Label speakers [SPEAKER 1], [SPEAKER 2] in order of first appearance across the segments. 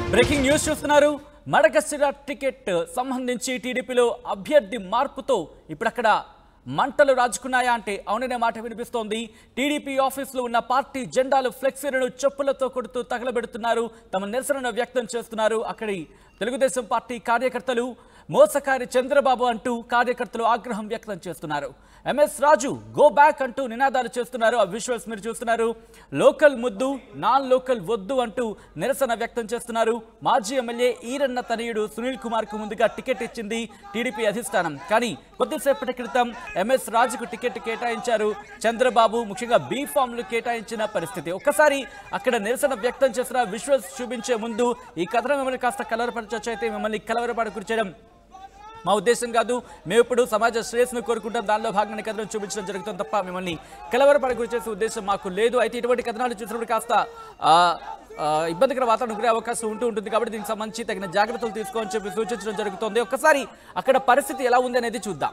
[SPEAKER 1] breaking news చూస్తున్నారు Madakasira ticket సంబంధించి టీడీపీలో అభ్యర్థి మార్పుతో ఇప్పుడు అక్కడ మంటలు రాజుకున్నాయా అంటే అవుననే మాట వినిపిస్తోంది టీడీపీ ఆఫీసులో ఉన్న పార్టీ జెండాలు ఫ్లెక్సీలను చెప్పులతో కొడుతూ తగలబెడుతున్నారు తమ నిరసనను వ్యక్తం చేస్తున్నారు అక్కడి తెలుగుదేశం పార్టీ కార్యకర్తలు మోసకారి చంద్రబాబు అంటూ కార్యకర్తలు ఆగ్రహం వ్యక్తం చేస్తున్నారు ఎంఎస్ రాజు గో బ్యాక్ అంటూ నినాదాలు చేస్తున్నారు ఆ విజువల్స్ మీరు చూస్తున్నారు లోకల్ ముద్దు నాన్ లోకల్ వద్దు అంటూ నిరసన వ్యక్తం చేస్తున్నారు మాజీ ఎమ్మెల్యే ఈరన్న తనయుడు సునీల్ కుమార్ కు ముందుగా టికెట్ ఇచ్చింది టీడీపీ అధిష్టానం కానీ కొద్దిసేపటి క్రితం ఎంఎస్ రాజుకు టికెట్ కేటాయించారు చంద్రబాబు ముఖ్యంగా బీ ఫామ్లు కేటాయించిన పరిస్థితి ఒక్కసారి అక్కడ నిరసన వ్యక్తం చేసిన విజువల్స్ చూపించే ముందు ఈ కథనం మిమ్మల్ని కాస్త కలవరపరచొచ్చు అయితే మిమ్మల్ని కలవరపడకూర్చడం మా ఉద్దేశం కాదు మేము ఇప్పుడు సమాజ శ్రేయస్సును కోరుకుంటాం దానిలో భాగంగా కథనం చూపించడం జరుగుతుంది తప్ప మిమ్మల్ని కలవరపడకు చేసే ఉద్దేశం మాకు లేదు అయితే ఇటువంటి కథనాలు చూసినప్పుడు కాస్త ఆ, ఆ, ఇబ్బందికర వాతావరణం కురే అవకాశం ఉంటూ ఉంటుంది కాబట్టి దీనికి సంబంధించి తగిన జాగ్రత్తలు తీసుకోని చెప్పి సూచించడం జరుగుతుంది ఒక్కసారి అక్కడ పరిస్థితి ఎలా ఉంది అనేది చూద్దాం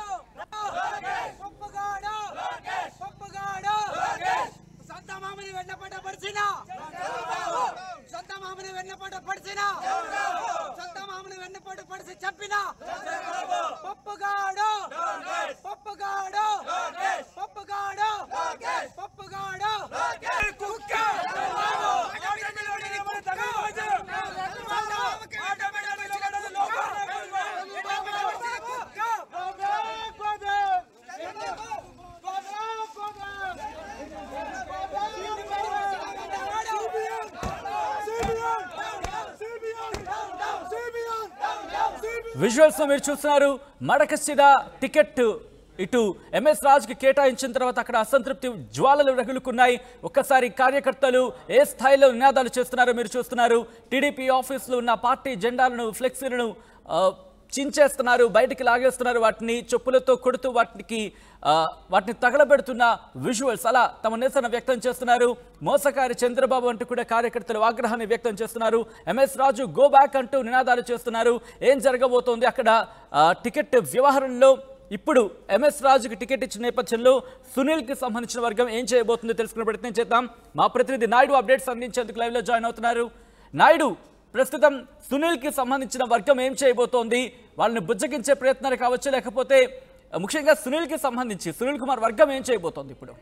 [SPEAKER 2] పప్పుగాడు పప్పుగాడు సొంత మామని వెన్నపట పడిచిన సొంత మామని వెన్నపట పడిచిన సొంత మామని వెన్నపట పడిచి చంపిన పప్పుగాడు పప్పుగాడు పప్పుగాడు పప్పుగాడు కుక్క
[SPEAKER 1] విజువల్స్ మీరు చూస్తున్నారు మడకశిర టికెట్ ఇటు ఎంఎస్ రాజ్కి కేటాయించిన తర్వాత అక్కడ అసంతృప్తి జ్వాలలు రగులుకున్నాయి ఒక్కసారి కార్యకర్తలు ఏ స్థాయిలో నినాదాలు చేస్తున్నారో మీరు చూస్తున్నారు టీడీపీ ఆఫీసులో ఉన్న పార్టీ జెండాలను ఫ్లెక్సీలను ఆ, చించేస్తున్నారు బయటికి లాగేస్తున్నారు వాటిని చెప్పులతో కొడుతూ వాటికి ఆ, వాటిని తగలబెడుతున్న విజువల్స్ అలా తమ నిరసన వ్యక్తం చేస్తున్నారు మోసకారి చంద్రబాబు అంటూ కూడా కార్యకర్తలు ఆగ్రహాన్ని వ్యక్తం చేస్తున్నారు ఎంఎస్ రాజు గో బ్యాక్ అంటూ నినాదాలు చేస్తున్నారు ఏం జరగబోతోంది అక్కడ ఆ, టికెట్ వ్యవహారంలో ఇప్పుడు ఎంఎస్ రాజుకి టికెట్ ఇచ్చిన నేపథ్యంలో సునీల్కి సంబంధించిన వర్గం ఏం చేయబోతుందో తెలుసుకునే ప్రయత్నం చేద్దాం మా ప్రతినిధి నాయుడు అప్డేట్స్ అందించేందుకు లైవ్లో జాయిన్ అవుతున్నారు నాయుడు ప్రస్తుతం సునీల్కి సంబంధించిన వర్గం ఏం చేయబోతోంది వాళ్ళని బుజ్జగించే ప్రయత్నాలు కావచ్చు లేకపోతే ముఖ్యంగా సునీల్కి సంబంధించి సునీల్ కుమార్ వర్గం ఏం చేయబోతోంది ఇప్పుడు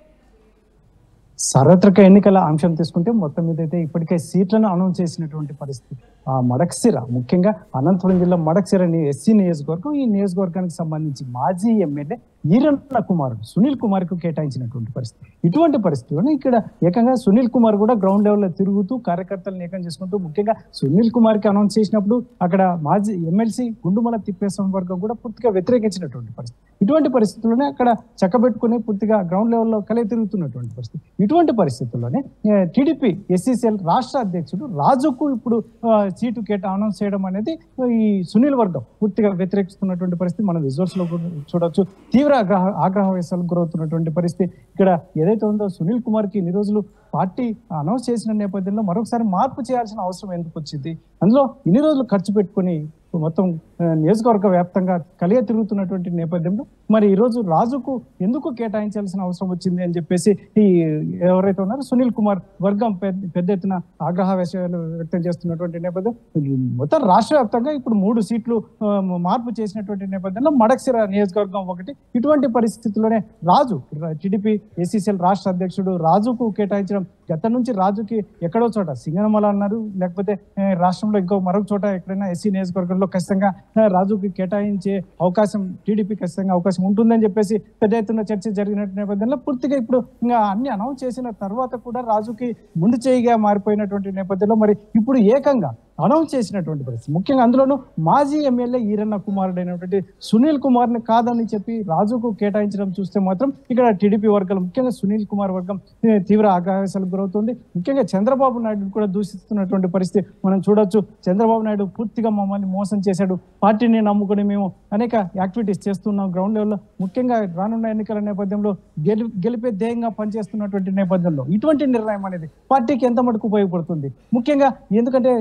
[SPEAKER 3] సార్వత్రిక ఎన్నికల అంశం తీసుకుంటే మొత్తం మీద అయితే ఇప్పటికే సీట్లను అనౌన్స్ చేసినటువంటి పరిస్థితి ఆ మడక్సిర ముఖ్యంగా అనంతపురం జిల్లా మడక్సిర ని- ఎస్సీ నియోజకవర్గం ఈ నియోజకవర్గానికి సంబంధించి మాజీ ఎమ్మెల్యే ఈరన్న కుమారుడు సునీల్ కుమార్ కు కేటాయించినటువంటి పరిస్థితి ఇటువంటి పరిస్థితుల్లో ఇక్కడ ఏకంగా సునీల్ కుమార్ కూడా గ్రౌండ్ లెవెల్ లో తిరుగుతూ కార్యకర్తలను ఏకం చేసుకుంటూ ముఖ్యంగా సునీల్ కుమార్ కి అనౌన్స్ చేసినప్పుడు అక్కడ మాజీ ఎమ్మెల్సీ గుండుమల తిప్పేశ్వరం వర్గం కూడా పూర్తిగా వ్యతిరేకించినటువంటి పరిస్థితి ఇటువంటి పరిస్థితుల్లోనే అక్కడ చక్కబెట్టుకుని పూర్తిగా గ్రౌండ్ లెవెల్లో కలే తిరుగుతున్నటువంటి పరిస్థితి ఇటువంటి పరిస్థితుల్లోనే టీడీపీ ఎస్సీసీఎల్ రాష్ట్ర అధ్యక్షుడు రాజుకు ఇప్పుడు ఆ, సీటు కేటా అనౌన్స్ చేయడం అనేది ఈ సునీల్ వర్గం పూర్తిగా వ్యతిరేకిస్తున్నటువంటి పరిస్థితి మనం విజువల్స్ లో కూడా చూడొచ్చు తీవ్ర ఆగ్రహ ఆగ్రహ వేసాలకు గురవుతున్నటువంటి పరిస్థితి ఇక్కడ ఏదైతే ఉందో సునీల్ కుమార్ కి ఇన్ని రోజులు పార్టీ అనౌన్స్ చేసిన నేపథ్యంలో మరొకసారి మార్పు చేయాల్సిన అవసరం ఎందుకు వచ్చింది అందులో ఇన్ని రోజులు ఖర్చు పెట్టుకుని మొత్తం ఆ, నియోజకవర్గ వ్యాప్తంగా కలియ తిరుగుతున్నటువంటి నేపథ్యంలో మరి ఈ రోజు రాజుకు ఎందుకు కేటాయించాల్సిన అవసరం వచ్చింది అని చెప్పేసి ఈ ఎవరైతే ఉన్నారో సునీల్ కుమార్ వర్గం పెద్ద పెద్ద ఎత్తున ఆగ్రహ విషయాలు వ్యక్తం చేస్తున్నటువంటి నేపథ్యం ఈ మొత్తం రాష్ట్ర వ్యాప్తంగా ఇప్పుడు మూడు సీట్లు ఆ, మార్పు చేసినటువంటి నేపథ్యంలో మడక్సిర నియోజకవర్గం ఒకటి ఇటువంటి పరిస్థితుల్లోనే రాజు టీడీపీ ఏసీసీఎల్ రాష్ట్ర అధ్యక్షుడు రాజుకు కేటాయించడం గత నుంచి రాజుకి ఎక్కడో చోట సింగనమల అన్నారు లేకపోతే ఏ, రాష్ట్రంలో ఇంకో మరొక చోట ఎక్కడైనా ఎస్సీ నియోజకవర్గంలో ఖచ్చితంగా ఆ, రాజుకి కేటాయించే అవకాశం టీడీపీ ఖచ్చితంగా అవకాశం ఉంటుందని చెప్పేసి పెద్ద ఎత్తున చర్చ జరిగిన నేపథ్యంలో పూర్తిగా ఇప్పుడు ఇంకా అన్ని అనౌన్స్ చేసిన తర్వాత కూడా రాజుకి ముందు చేయిగా మారిపోయినటువంటి నేపథ్యంలో మరి ఇప్పుడు ఏకంగా అనౌన్స్ చేసినటువంటి పరిస్థితి ముఖ్యంగా అందులోనూ మాజీ ఎమ్మెల్యే ఈరన్న కుమారుడైనటువంటి సునీల్ కుమార్ ని కాదని చెప్పి రాజుకు కేటాయించడం చూస్తే మాత్రం ఇక్కడ టీడీపీ వర్గాలు ముఖ్యంగా సునీల్ కుమార్ వర్గం ఏ, తీవ్ర ఆగ్రహావేశాలకు గురవుతుంది ముఖ్యంగా చంద్రబాబు నాయుడు కూడా దూషిస్తున్నటువంటి పరిస్థితి మనం చూడొచ్చు చంద్రబాబు నాయుడు పూర్తిగా మమ్మల్ని మోసం చేశాడు పార్టీని నమ్ముకుని మేము అనేక యాక్టివిటీస్ చేస్తున్నాం గ్రౌండ్ లెవెల్లో ముఖ్యంగా రానున్న ఎన్నికల నేపథ్యంలో గెలి గెలిపే ధ్యేయంగా పనిచేస్తున్నటువంటి నేపథ్యంలో ఇటువంటి నిర్ణయం అనేది పార్టీకి ఎంత మటుకు ఉపయోగపడుతుంది ముఖ్యంగా ఎందుకంటే తక్కువ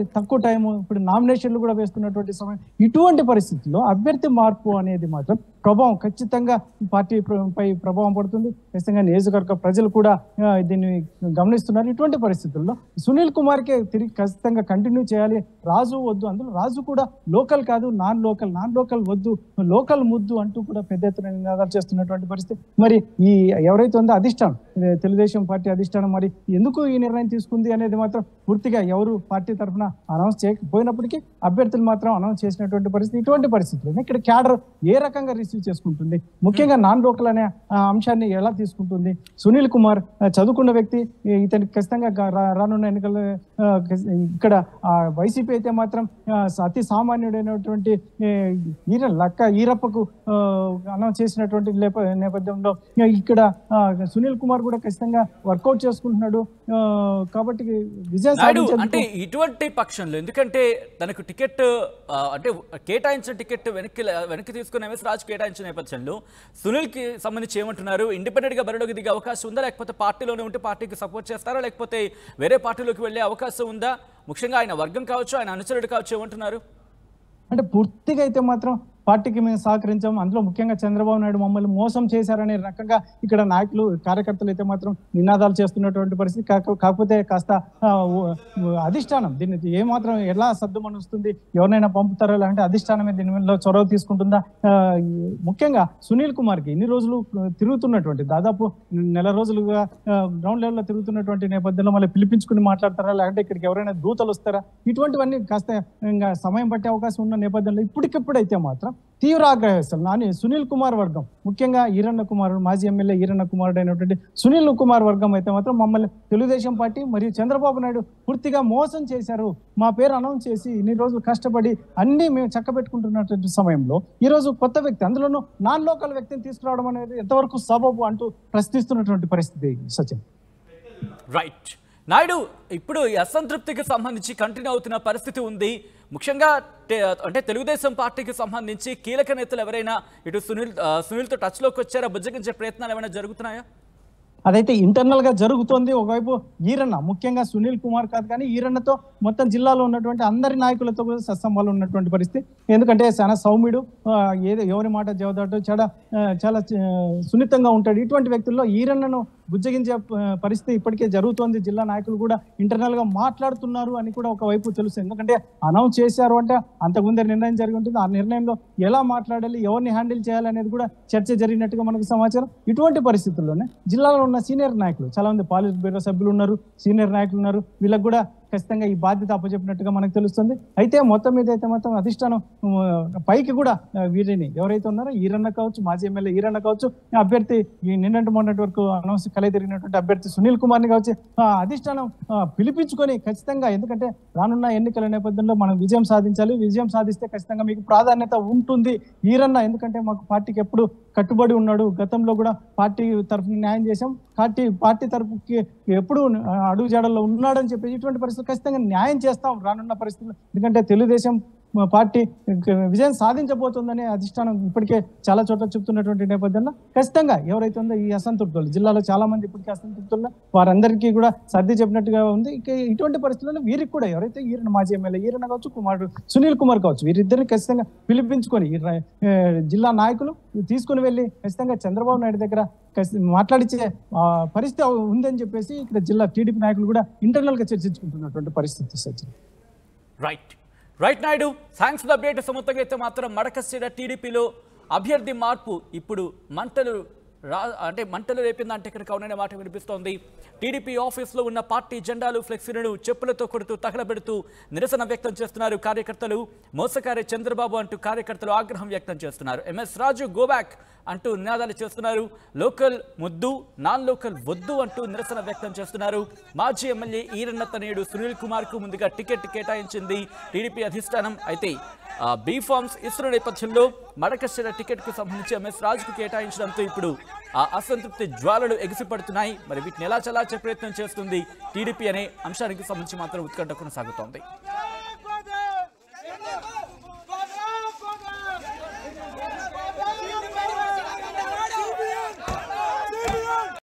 [SPEAKER 3] టైము ఇప్పుడు నామినేషన్లు కూడా వేస్తున్నటువంటి సమయం ఇటువంటి పరిస్థితుల్లో అభ్యర్థి మార్పు అనేది మాత్రం ప్రభావం ఖచ్చితంగా పార్టీ ప్ర- పై ప్రభావం పడుతుంది ఖచ్చితంగా నియోజకవర్గ ప్రజలు కూడా ఆ, దీన్ని గమనిస్తున్నారు ఇటువంటి పరిస్థితుల్లో సునీల్ కుమార్కే తిరిగి ఖచ్చితంగా కంటిన్యూ చేయాలి రాజు వద్దు అందులో రాజు కూడా లోకల్ కాదు నాన్ లోకల్ నాన్ లోకల్ వద్దు లోకల్ ముద్దు అంటూ కూడా పెద్ద ఎత్తున నినాదాలు చేస్తున్నటువంటి పరిస్థితి మరి ఈ ఎవరైతే ఉందో అధిష్టానం ఇది తెలుగుదేశం పార్టీ అధిష్టానం మరి ఎందుకు ఈ నిర్ణయం తీసుకుంది అనేది మాత్రం పూర్తిగా ఎవరు పార్టీ తరఫున అనౌన్స్ చేయకపోయినప్పటికీ అభ్యర్థులు మాత్రం అనౌన్స్ చేసినటువంటి పరిస్థితి ఇటువంటి పరిస్థితుల్లో ఇక్కడ క్యాడర్ ఏ రకంగా రిసీవ్ చేసుకుంటుంది ముఖ్యంగా నాన్ లోకల్ అనే ఆ, అంశాన్ని ఎలా తీసుకుంటుంది సునీల్ కుమార్ ఆ, చదువుకున్న వ్యక్తి ఈ- ఇతనికి ఖచ్చితంగా గా- రా- రానున్న ఎన్నికల్లో ఆ, ఖచ్- ఇక్కడ ఆ, వైసీపీ అయితే మాత్రం ఆ, అతి సామాన్యుడైనటువంటి ఏ, ఈర లక్క ఈరప్పకు ఆ, అనౌన్స్ చేసినటువంటి లేప- నేపథ్యంలో ఆ, ఇక్కడ ఆ, సునీల్ కుమార్ కూడా ఖచ్చితంగా వర్కౌట్ చేసుకుంటున్నాడు ఆ, కాబట్టి విజయం
[SPEAKER 1] నాయుడు అంటే
[SPEAKER 3] సాధించేందుకు
[SPEAKER 1] ఇటువంటి పక్షంలో ఎందుకంటే తనకు టికెట్ ఆ, అంటే కేటాయించిన టికెట్ వెనక్కి వెనక్కి తీసుకుని ఎంఎస్ రాజు కేటాయించిన నేపథ్యంలో సునీల్ కి సంబంధించి ఏమంటున్నారు ఇండిపెండెంట్ గా బరిలోకి దిగే అవకాశం ఉందా లేకపోతే పార్టీలోనే ఉంటే పార్టీకి సపోర్ట్ చేస్తారా లేకపోతే వేరే పార్టీలోకి వెళ్ళే అవకాశం ఉందా ముఖ్యంగా ఆయన వర్గం కావచ్చు ఆయన అనుచరుడు కావచ్చు ఏమంటున్నారు
[SPEAKER 3] అంటే పూర్తిగా అయితే మాత్రం పార్టీకి మేము సహకరించాం అందులో ముఖ్యంగా చంద్రబాబు నాయుడు మమ్మల్ని మోసం చేశారనే రకంగా ఇక్కడ నాయకులు కార్యకర్తలు అయితే మాత్రం నినాదాలు చేస్తున్నటువంటి పరిస్థితి కాక- కాకపోతే కాస్త ఆ, ఓ- అధిష్టానం దీన్ని ఏ మాత్రం ఎలా సర్దుమనుస్తుంది ఎవరినైనా పంపుతారో అంటే అధిష్టానమే దీని మీద చొరవ తీసుకుంటుందా ఆ, ఈ ముఖ్యంగా సునీల్ కుమార్కి ఇన్ని రోజులు తిరుగుతున్నటువంటి దాదాపు నెల రోజులుగా గ్రౌండ్ లెవెల్లో తిరుగుతున్నటువంటి నేపథ్యంలో మళ్ళీ పిలిపించుకుని మాట్లాడతారా లేదంటే ఇక్కడికి ఎవరైనా దూతలు వస్తారా ఇటువంటివన్నీ కాస్త ఇంకా సమయం పట్టే అవకాశం ఉన్న నేపథ్యంలో ఇప్పటికిప్పుడైతే మాత్రం తీవ్ర ఆగ్రహిస్తారు నాని సునీల్ కుమార్ వర్గం ముఖ్యంగా ఈరన్న కుమారుడు మాజీ ఎమ్మెల్యే ఈరన్న కుమారుడు అయినటువంటి సునీల్ కుమార్ వర్గం అయితే మాత్రం మమ్మల్ని తెలుగుదేశం పార్టీ మరియు చంద్రబాబు నాయుడు పూర్తిగా మోసం చేశారు మా పేరు అనౌన్స్ చేసి ఇన్ని రోజులు కష్టపడి అన్ని మేము చక్కబెట్టుకుంటున్నటువంటి సమయంలో ఈ రోజు కొత్త వ్యక్తి అందులోనూ నాన్ లోకల్ వ్యక్తిని తీసుకురావడం అనేది ఎంతవరకు సబబు అంటూ ప్రశ్నిస్తున్నటువంటి పరిస్థితి సచిన్
[SPEAKER 1] రైట్ నాయుడు ఇప్పుడు ఈ అసంతృప్తికి సంబంధించి కంటిన్యూ అవుతున్న పరిస్థితి ఉంది ముఖ్యంగా టే- అంటే తెలుగుదేశం పార్టీకి సంబంధించి కీలక నేతలు ఎవరైనా ఇటు సునీల్ ఆ, సునీల్తో టచ్లోకి వచ్చారా బుజ్జగించే ప్రయత్నాలు ఏమైనా జరుగుతున్నాయా
[SPEAKER 3] అదైతే ఇంటర్నల్ గా జరుగుతోంది ఒకవైపు ఈరన్న ముఖ్యంగా సునీల్ కుమార్ కాదు కానీ ఈరన్నతో మొత్తం జిల్లాలో ఉన్నటువంటి అందరి నాయకులతో కూడా సత్సంబాలు ఉన్నటువంటి పరిస్థితి ఎందుకంటే చాలా సౌమ్యుడు ఆ, ఏదో ఎవరి మాట జవదాటు చాలా ఆ, చాలా ఆ, సున్నితంగా ఉంటాడు ఇటువంటి వ్యక్తుల్లో ఈరన్నను బుజ్జగించే ఆ, పరిస్థితి ఇప్పటికే జరుగుతోంది జిల్లా నాయకులు కూడా ఇంటర్నల్ గా మాట్లాడుతున్నారు అని కూడా ఒకవైపు తెలుసు ఎందుకంటే అనౌన్స్ చేశారు అంటే అంతకుముందే నిర్ణయం జరిగి ఉంటుంది ఆ నిర్ణయంలో ఎలా మాట్లాడాలి ఎవరిని హ్యాండిల్ చేయాలి అనేది కూడా చర్చ జరిగినట్టుగా మనకు సమాచారం ఇటువంటి పరిస్థితుల్లోనే జిల్లాలో ఉన్న సీనియర్ నాయకులు చాలా మంది పాలిట్ బ్యూరో సభ్యులు ఉన్నారు సీనియర్ నాయకులు ఉన్నారు వీళ్ళకి కూడా ఖచ్చితంగా ఈ బాధ్యత అప్పచెప్పినట్టుగా మనకు తెలుస్తుంది అయితే మొత్తం మీద అయితే మొత్తం అధిష్టానం ఉమ్, పైకి కూడా ఆ, వీరిని ఎవరైతే ఉన్నారో ఈరన్న కావచ్చు మాజీ ఎమ్మెల్యే ఈరన్న కావచ్చు అభ్యర్థి ఈ నిన్నటి మొన్నటి వరకు అనౌన్స్ కలయి తిరిగినటువంటి అభ్యర్థి సునీల్ కుమార్ని కావచ్చు ఆ, అధిష్టానం ఆ, పిలిపించుకొని ఖచ్చితంగా ఎందుకంటే రానున్న ఎన్నికల నేపథ్యంలో మనం విజయం సాధించాలి విజయం సాధిస్తే ఖచ్చితంగా మీకు ప్రాధాన్యత ఉంటుంది ఈరన్న ఎందుకంటే మాకు పార్టీకి ఎప్పుడు కట్టుబడి ఉన్నాడు గతంలో కూడా పార్టీ తరఫున న్యాయం చేశాం పార్టీ పార్టీ తరఫుకి ఎప్పుడు ఆ, అడుగు జాడల్లో ఉన్నాడని చెప్పి ఇటువంటి పరిస్థితులు ఖచ్చితంగా న్యాయం చేస్తాం రానున్న పరిస్థితులు ఎందుకంటే తెలుగుదేశం ఆ, పార్టీ ఇంక విజయం సాధించబోతుందని అధిష్టానం ఇప్పటికే చాలా చోట్ల చెప్తున్నటువంటి నేపథ్యంలో ఖచ్చితంగా ఎవరైతే ఉందో ఈ అసంతృప్తులు జిల్లాలో చాలా మంది ఇప్పటికే అసంతృప్తులు వారందరికీ కూడా సర్ది చెప్పినట్టుగా ఉంది ఇక ఇటువంటి పరిస్థితుల్లో వీరికి కూడా ఎవరైతే ఈరణ మాజీ ఎమ్మెల్యే ఈరణ కావచ్చు కుమారుడు సునీల్ కుమార్ కావచ్చు వీరిద్దరిని ఖచ్చితంగా పిలిపించుకొని ఈ ర- ఏ, జిల్లా నాయకులు తీసుకుని వెళ్ళి ఖచ్చితంగా చంద్రబాబు నాయుడు దగ్గర ఖచ్చి- మాట్లాడించే ఆ, పరిస్థితి ఉందని చెప్పేసి ఇక్కడ జిల్లా టీడీపీ నాయకులు కూడా ఇంటర్నల్ గా చర్చించుకుంటున్నటువంటి పరిస్థితి Sachin
[SPEAKER 1] right right Naidu thanks for update సమొత్తంగా అయితే మాత్రం మడకశిర టీడీపీలో అభ్యర్థి మార్పు ఇప్పుడు మంటలు రా అంటే మంటలు రేపిందంటే ఇక్కడ అవుననే మాట వినిపిస్తోంది టీడీపీ ఆఫీస్లో ఉన్న పార్టీ జెండాలు ఫ్లెక్సీలను చెప్పులతో కొడుతూ తగలబెడుతూ నిరసన వ్యక్తం చేస్తున్నారు కార్యకర్తలు మోసకారి చంద్రబాబు అంటూ కార్యకర్తలు ఆగ్రహం వ్యక్తం చేస్తున్నారు ఎంఎస్ రాజు గోబ్యాక్ అంటూ నినాదాలు చేస్తున్నారు లోకల్ ముద్దు నాన్ లోకల్ వద్దు అంటూ నిరసన వ్యక్తం చేస్తున్నారు మాజీ ఎమ్మెల్యే ఈరన్న తనయుడు సునీల్ కుమార్ కు ముందుగా టికెట్ కేటాయించింది టీడీపీ అధిష్టానం అయితే ఆ, బీ ఫార్మ్స్ ఇస్తున్న నేపథ్యంలో మడకశిర టికెట్ కు సంబంధించి ఎంఎస్ రాజుకు కేటాయించడంతో ఇప్పుడు ఆ అసంతృప్తి జ్వాలలు ఎగిసిపడుతున్నాయి మరి వీటిని ఎలా చలాచే ప్రయత్నం చేస్తుంది టీడీపీ అనే అంశానికి సంబంధించి మాత్రం ఉత్కంఠ కొనసాగుతోంది